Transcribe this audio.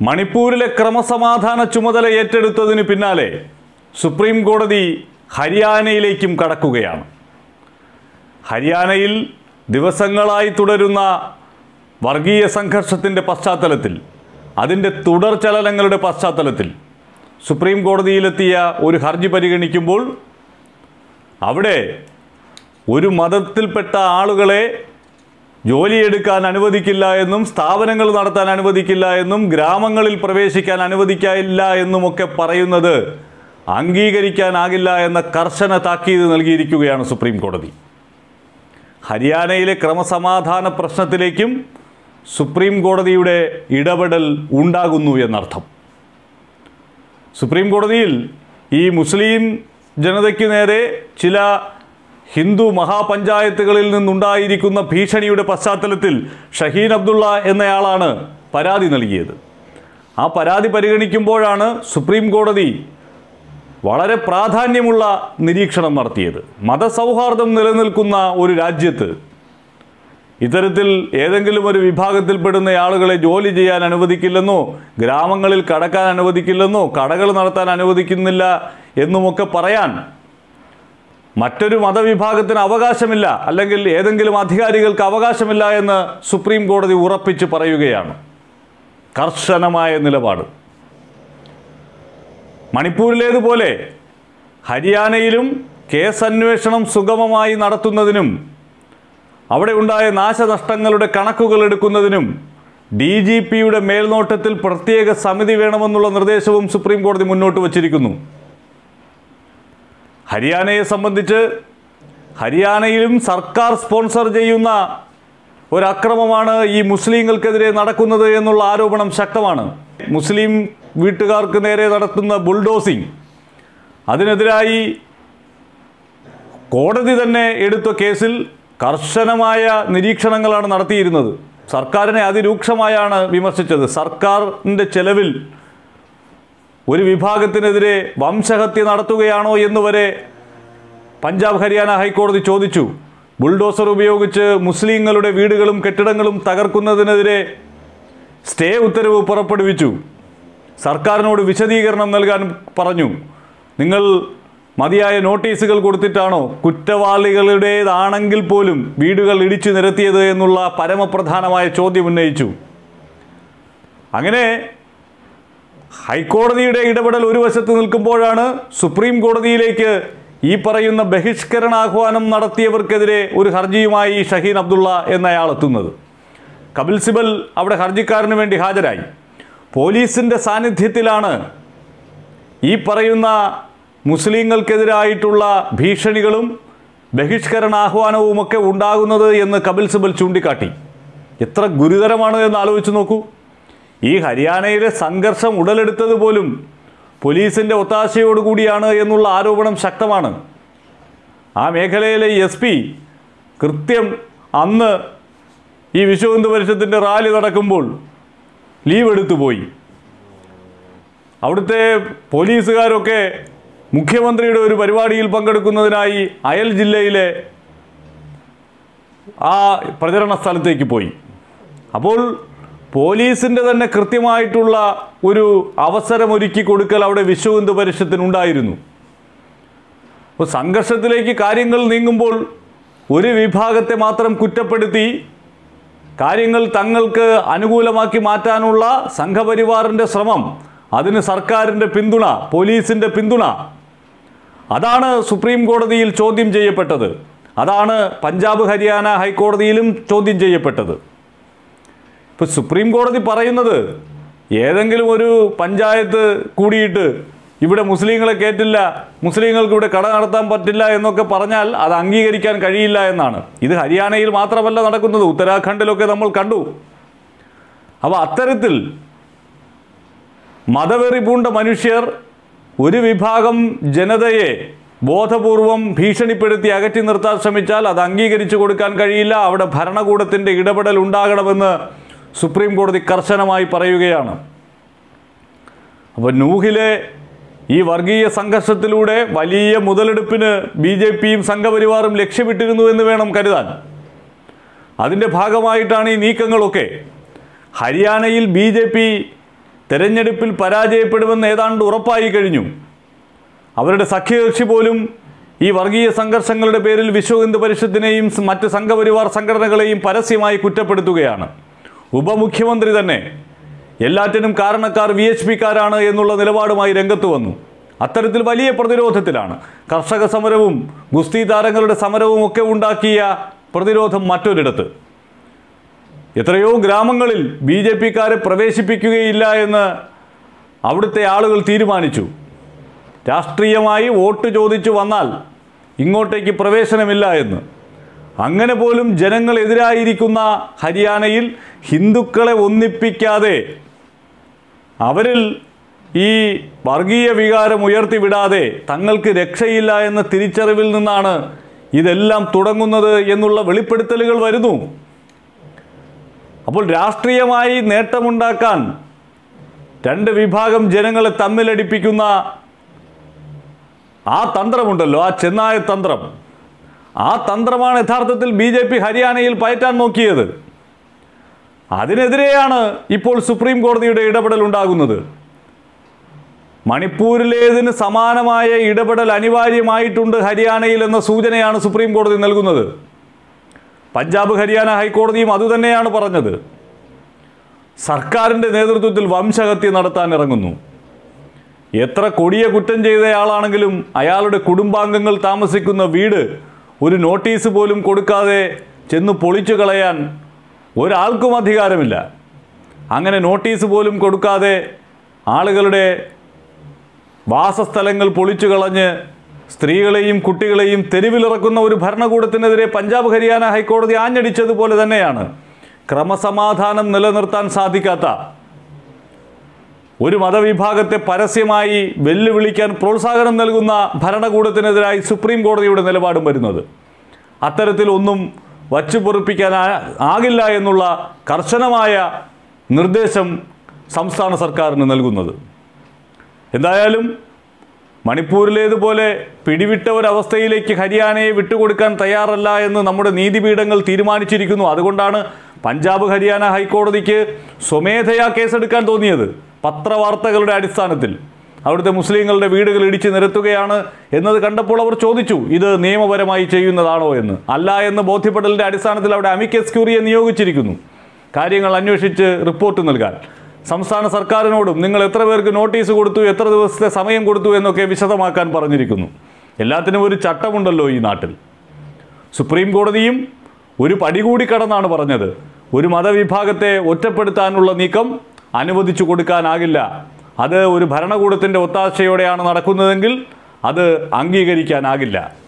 മണിപ്പൂരിലെ ക്രമസമാധാന ചുമതല ഏറ്റെടുത്തതിന് പിന്നാലെ സുപ്രീം കോടതി ഹരിയാനയിലേക്കും കടക്കുകയാണ് ഹരിയാനയിൽ ദിവസങ്ങളായി തുടരുന്ന വർഗീയ സംഘർഷത്തിൻ്റെ പശ്ചാത്തലത്തിൽ അതിൻ്റെ തുടർ ചലനങ്ങളുടെ പശ്ചാത്തലത്തിൽ സുപ്രീം കോടതിയിലെത്തിയ ഒരു ഹർജി പരിഗണിക്കുമ്പോൾ അവിടെ ഒരു മതത്തിൽപ്പെട്ട ആളുകളെ ജോലിയെടുക്കാൻ അനുവദിക്കില്ല എന്നും സ്ഥാപനങ്ങൾ നടത്താൻ അനുവദിക്കില്ല എന്നും ഗ്രാമങ്ങളിൽ പ്രവേശിക്കാൻ അനുവദിക്കില്ല എന്നുമൊക്കെ പറയുന്നത് അംഗീകരിക്കാനാകില്ല എന്ന കർശന താക്കീത് നൽകിയിരിക്കുകയാണ് സുപ്രീം കോടതി ഹരിയാനയിലെ ക്രമസമാധാന പ്രശ്നത്തിലേക്കും സുപ്രീം കോടതിയുടെ ഇടപെടൽ ഉണ്ടാകുന്നു എന്നർത്ഥം സുപ്രീം കോടതിയിൽ ഈ മുസ്ലിം ജനതയ്ക്ക് നേരെ ചില ഹിന്ദു മഹാപഞ്ചായത്തുകളിൽ നിന്നുണ്ടായിരിക്കുന്ന ഭീഷണിയുടെ പശ്ചാത്തലത്തിൽ ഷഹീൻ അബ്ദുള്ള എന്നയാളാണ് പരാതി നൽകിയത് ആ പരാതി പരിഗണിക്കുമ്പോഴാണ് സുപ്രീം കോടതി വളരെ പ്രാധാന്യമുള്ള നിരീക്ഷണം നടത്തിയത് മതസൗഹാർദ്ദം നിലനിൽക്കുന്ന ഒരു രാജ്യത്ത് ഇത്തരത്തിൽ ഏതെങ്കിലും ഒരു വിഭാഗത്തിൽപ്പെടുന്ന ആളുകളെ ജോലി ചെയ്യാൻ അനുവദിക്കില്ലെന്നോ ഗ്രാമങ്ങളിൽ കടക്കാൻ അനുവദിക്കില്ലെന്നോ കടകൾ നടത്താൻ അനുവദിക്കുന്നില്ല എന്നുമൊക്കെ പറയാൻ മറ്റൊരു മതവിഭാഗത്തിന് അവകാശമില്ല അല്ലെങ്കിൽ ഏതെങ്കിലും അധികാരികൾക്ക് അവകാശമില്ല എന്ന് സുപ്രീം കോടതി ഉറപ്പിച്ച് പറയുകയാണ് കർശനമായ നിലപാട് മണിപ്പൂരിലേതുപോലെ ഹരിയാനയിലും കേസ് അന്വേഷണം സുഗമമായി നടത്തുന്നതിനും അവിടെ ഉണ്ടായ നാശനഷ്ടങ്ങളുടെ കണക്കുകൾ എടുക്കുന്നതിനും ഡി ജി പിയുടെ മേൽനോട്ടത്തിൽ പ്രത്യേക സമിതി വേണമെന്നുള്ള നിർദ്ദേശവും സുപ്രീം കോടതി മുന്നോട്ട് വച്ചിരിക്കുന്നു ഹരിയാനയെ സംബന്ധിച്ച് ഹരിയാനയിലും സർക്കാർ സ്പോൺസർ ചെയ്യുന്ന ഒരക്രമമാണ് ഈ മുസ്ലിങ്ങൾക്കെതിരെ നടക്കുന്നത് എന്നുള്ള ആരോപണം ശക്തമാണ് മുസ്ലിം വീട്ടുകാർക്ക് നേരെ നടത്തുന്ന ബുൾഡോസിംഗ് അതിനെതിരായി കോടതി തന്നെ എടുത്ത കേസിൽ കർശനമായ നിരീക്ഷണങ്ങളാണ് നടത്തിയിരുന്നത് സർക്കാരിനെ അതിരൂക്ഷമായാണ് വിമർശിച്ചത് സർക്കാരിൻ്റെ ചെലവിൽ ഒരു വിഭാഗത്തിനെതിരെ വംശഹത്യ നടത്തുകയാണോ എന്ന് വരെ പഞ്ചാബ് ഹരിയാന ഹൈക്കോടതി ചോദിച്ചു ബുൾഡോസർ ഉപയോഗിച്ച് മുസ്ലിങ്ങളുടെ വീടുകളും കെട്ടിടങ്ങളും തകർക്കുന്നതിനെതിരെ സ്റ്റേ ഉത്തരവ് പുറപ്പെടുവിച്ചു സർക്കാരിനോട് വിശദീകരണം നൽകാൻ പറഞ്ഞു നിങ്ങൾ മതിയായ നോട്ടീസുകൾ കൊടുത്തിട്ടാണോ കുറ്റവാളികളുടേതാണെങ്കിൽ പോലും വീടുകൾ ഇടിച്ചു നിരത്തിയത് എന്നുള്ള പരമപ്രധാനമായ ചോദ്യം ഉന്നയിച്ചു അങ്ങനെ ഹൈക്കോടതിയുടെ ഇടപെടൽ ഒരു വശത്ത് നിൽക്കുമ്പോഴാണ് സുപ്രീം കോടതിയിലേക്ക് ഈ പറയുന്ന ബഹിഷ്കരണാഹ്വാനം നടത്തിയവർക്കെതിരെ ഒരു ഹർജിയുമായി ഷഹീൻ അബ്ദുള്ള എന്നയാൾ എത്തുന്നത് കപിൽ സിബൽ അവിടെ ഹർജിക്കാരന് വേണ്ടി ഹാജരായി പോലീസിൻ്റെ സാന്നിധ്യത്തിലാണ് ഈ പറയുന്ന മുസ്ലിങ്ങൾക്കെതിരായിട്ടുള്ള ഭീഷണികളും ബഹിഷ്കരണാഹ്വാനവുമൊക്കെ ഉണ്ടാകുന്നത് എന്ന് കപിൽ സിബൽ ചൂണ്ടിക്കാട്ടി എത്ര ഗുരുതരമാണ് എന്ന് ആലോചിച്ച് നോക്കൂ ഈ ഹരിയാനയിലെ സംഘർഷം ഉടലെടുത്തത് പോലും പോലീസിൻ്റെ ഒത്താശയോടുകൂടിയാണ് എന്നുള്ള ആരോപണം ശക്തമാണ് ആ മേഖലയിലെ എസ് പി കൃത്യം അന്ന് ഈ വിശ്വ ഹിന്ദു പരിഷത്തിൻ്റെ റാലി നടക്കുമ്പോൾ ലീവ് എടുത്തു പോയി അവിടുത്തെ പോലീസുകാരൊക്കെ മുഖ്യമന്ത്രിയുടെ ഒരു പരിപാടിയിൽ പങ്കെടുക്കുന്നതിനായി അയൽ ജില്ലയിലെ ആ പ്രചരണ സ്ഥലത്തേക്ക് പോയി അപ്പോൾ പോലീസിൻ്റെ തന്നെ കൃത്യമായിട്ടുള്ള ഒരു അവസരമൊരുക്കി കൊടുക്കൽ അവിടെ വിശ്വ ഹിന്ദു പരിഷത്തിനുണ്ടായിരുന്നു അപ്പോൾ സംഘർഷത്തിലേക്ക് കാര്യങ്ങൾ നീങ്ങുമ്പോൾ ഒരു വിഭാഗത്തെ മാത്രം കുറ്റപ്പെടുത്തി കാര്യങ്ങൾ തങ്ങൾക്ക് അനുകൂലമാക്കി മാറ്റാനുള്ള സംഘപരിവാറിൻ്റെ ശ്രമം അതിന് സർക്കാരിൻ്റെ പിന്തുണ പോലീസിൻ്റെ പിന്തുണ അതാണ് സുപ്രീം കോടതിയിൽ ചോദ്യം ചെയ്യപ്പെട്ടത് അതാണ് പഞ്ചാബ് ഹരിയാന ഹൈക്കോടതിയിലും ചോദ്യം ചെയ്യപ്പെട്ടത് ഇപ്പോൾ സുപ്രീം കോടതി പറയുന്നത് ഏതെങ്കിലും ഒരു പഞ്ചായത്ത് കൂടിയിട്ട് ഇവിടെ മുസ്ലിങ്ങളെ കയറ്റില്ല മുസ്ലിങ്ങൾക്ക് ഇവിടെ കട നടത്താൻ പറ്റില്ല എന്നൊക്കെ പറഞ്ഞാൽ അത് അംഗീകരിക്കാൻ കഴിയില്ല എന്നാണ് ഇത് ഹരിയാനയിൽ മാത്രമല്ല നടക്കുന്നത് ഉത്തരാഖണ്ഡിലൊക്കെ നമ്മൾ കണ്ടു അപ്പോൾ അത്തരത്തിൽ മതവെറി പൂണ്ട മനുഷ്യർ ഒരു വിഭാഗം ജനതയെ ബോധപൂർവം ഭീഷണിപ്പെടുത്തി അകറ്റി നിർത്താൻ ശ്രമിച്ചാൽ അത് അംഗീകരിച്ചു കൊടുക്കാൻ കഴിയില്ല അവിടെ ഭരണകൂടത്തിൻ്റെ ഇടപെടൽ ഉണ്ടാകണമെന്ന് സുപ്രീം കോടതി കർശനമായി പറയുകയാണ് അപ്പോൾ നൂഹിലെ ഈ വർഗീയ സംഘർഷത്തിലൂടെ വലിയ മുതലെടുപ്പിന് ബി ജെ പിയും സംഘപരിവാറും ലക്ഷ്യമിട്ടിരുന്നു എന്ന് വേണം കരുതാൻ അതിൻ്റെ ഭാഗമായിട്ടാണ് ഈ നീക്കങ്ങളൊക്കെ ഹരിയാനയിൽ ബി ജെ പി തെരഞ്ഞെടുപ്പിൽ പരാജയപ്പെടുമെന്ന് ഏതാണ്ട് ഉറപ്പായി കഴിഞ്ഞു അവരുടെ സഖ്യകക്ഷി പോലും ഈ വർഗീയ സംഘർഷങ്ങളുടെ പേരിൽ വിശ്വ ഹിന്ദു പരിഷത്തിനെയും സ് മറ്റ് സംഘപരിവാർ സംഘടനകളെയും പരസ്യമായി കുറ്റപ്പെടുത്തുകയാണ് ഉപമുഖ്യമന്ത്രി തന്നെ എല്ലാറ്റിനും കാരണക്കാർ വി എച്ച് പിക്കാരാണ് എന്നുള്ള നിലപാടുമായി രംഗത്ത് വന്നു അത്തരത്തിൽ വലിയ പ്രതിരോധത്തിലാണ് കർഷക സമരവും ഗുസ്തി താരങ്ങളുടെ സമരവും ഒക്കെ ഉണ്ടാക്കിയ പ്രതിരോധം മറ്റൊരിടത്ത് എത്രയോ ഗ്രാമങ്ങളിൽ ബി ജെ പിക്കാരെ പ്രവേശിപ്പിക്കുകയില്ല എന്ന് അവിടുത്തെ ആളുകൾ തീരുമാനിച്ചു രാഷ്ട്രീയമായി വോട്ട് ചോദിച്ചു വന്നാൽ ഇങ്ങോട്ടേക്ക് പ്രവേശനമില്ല എന്ന് അങ്ങനെ പോലും ജനങ്ങൾ എതിരായിരിക്കുന്ന ഹരിയാനയിൽ ഹിന്ദുക്കളെ ഒന്നിപ്പിക്കാതെ അവരിൽ ഈ വർഗീയ വികാരം ഉയർത്തിവിടാതെ തങ്ങൾക്ക് രക്ഷയില്ല എന്ന തിരിച്ചറിവിൽ നിന്നാണ് ഇതെല്ലാം തുടങ്ങുന്നത് എന്നുള്ള വെളിപ്പെടുത്തലുകൾ വരുന്നു അപ്പോൾ രാഷ്ട്രീയമായി നേട്ടമുണ്ടാക്കാൻ രണ്ട് വിഭാഗം ജനങ്ങളെ തമ്മിലടിപ്പിക്കുന്ന ആ തന്ത്രമുണ്ടല്ലോ ആ ചെന്നായ തന്ത്രം ആ തന്ത്രമാണ് യഥാർത്ഥത്തിൽ ബി ജെ പി ഹരിയാനയിൽ പയറ്റാൻ നോക്കിയത് അതിനെതിരെയാണ് ഇപ്പോൾ സുപ്രീം കോടതിയുടെ ഇടപെടൽ ഉണ്ടാകുന്നത് മണിപ്പൂരിലേതിന് സമാനമായ ഇടപെടൽ അനിവാര്യമായിട്ടുണ്ട് ഹരിയാനയിൽ എന്ന സൂചനയാണ് സുപ്രീം കോടതി നൽകുന്നത് പഞ്ചാബ് ഹരിയാന ഹൈക്കോടതിയും അതുതന്നെയാണ് പറഞ്ഞത് സർക്കാരിൻ്റെ നേതൃത്വത്തിൽ വംശഹത്യ നടത്താൻ ഇറങ്ങുന്നു എത്ര കൊടിയ കുറ്റം ചെയ്തയാളാണെങ്കിലും അയാളുടെ കുടുംബാംഗങ്ങൾ താമസിക്കുന്ന വീട് ഒരു നോട്ടീസ് പോലും കൊടുക്കാതെ ചെന്ന് പൊളിച്ചു കളയാൻ ഒരാൾക്കും അധികാരമില്ല അങ്ങനെ നോട്ടീസ് പോലും കൊടുക്കാതെ ആളുകളുടെ വാസസ്ഥലങ്ങൾ പൊളിച്ചു കളഞ്ഞ് സ്ത്രീകളെയും കുട്ടികളെയും തെരുവിലിറക്കുന്ന ഒരു ഭരണകൂടത്തിനെതിരെ പഞ്ചാബ് ഹരിയാന ഹൈക്കോടതി ആഞ്ഞടിച്ചതുപോലെ തന്നെയാണ് ക്രമസമാധാനം നിലനിർത്താൻ സാധിക്കാത്ത ഒരു മതവിഭാഗത്തെ പരസ്യമായി വെല്ലുവിളിക്കാൻ പ്രോത്സാഹനം നൽകുന്ന ഭരണകൂടത്തിനെതിരായി സുപ്രീം കോടതിയുടെ നിലപാടും വരുന്നത് അത്തരത്തിൽ ഒന്നും വച്ചു പൊറുപ്പിക്കാൻ ആ- ആകില്ല എന്നുള്ള കർശനമായ നിർദ്ദേശം സംസ്ഥാന സർക്കാരിന് നൽകുന്നത് എന്തായാലും മണിപ്പൂരിലേതുപോലെ പിടിവിട്ട ഒരവസ്ഥയിലേക്ക് ഹരിയാനയെ വിട്ടുകൊടുക്കാൻ തയ്യാറല്ല എന്ന് നമ്മുടെ നീതിപീഠങ്ങൾ തീരുമാനിച്ചിരിക്കുന്നു അതുകൊണ്ടാണ് പഞ്ചാബ് ഹരിയാന ഹൈക്കോടതിക്ക് സ്വമേധയാ കേസെടുക്കാൻ തോന്നിയത് പത്രവാർത്തകളുടെ അടിസ്ഥാനത്തിൽ അവിടുത്തെ മുസ്ലിങ്ങളുടെ വീടുകൾ ഇടിച്ചു നിരത്തുകയാണ് എന്നത് കണ്ടപ്പോൾ അവർ ചോദിച്ചു ഇത് നിയമപരമായി ചെയ്യുന്നതാണോ എന്ന് അല്ല എന്ന് ബോധ്യപ്പെടലിൻ്റെ അടിസ്ഥാനത്തിൽ അവിടെ അമിക്കസ് ക്യൂറിയെ നിയോഗിച്ചിരിക്കുന്നു കാര്യങ്ങൾ അന്വേഷിച്ച് റിപ്പോർട്ട് നൽകാൻ സംസ്ഥാന സർക്കാരിനോടും നിങ്ങൾ എത്ര പേർക്ക് നോട്ടീസ് കൊടുത്തു എത്ര ദിവസത്തെ സമയം കൊടുത്തു എന്നൊക്കെ വിശദമാക്കാൻ പറഞ്ഞിരിക്കുന്നു എല്ലാത്തിനും ഒരു ചട്ടമുണ്ടല്ലോ ഈ നാട്ടിൽ സുപ്രീം കോടതിയും ഒരു പടി കൂടി കടന്നാണ് പറഞ്ഞത് ഒരു മതവിഭാഗത്തെ ഒറ്റപ്പെടുത്താനുള്ള നീക്കം അനുവദിച്ചു കൊടുക്കാനാകില്ല അത് ഒരു ഭരണകൂടത്തിൻ്റെ ഒത്താശയോടെയാണ് നടക്കുന്നതെങ്കിൽ അത് അംഗീകരിക്കാനാകില്ല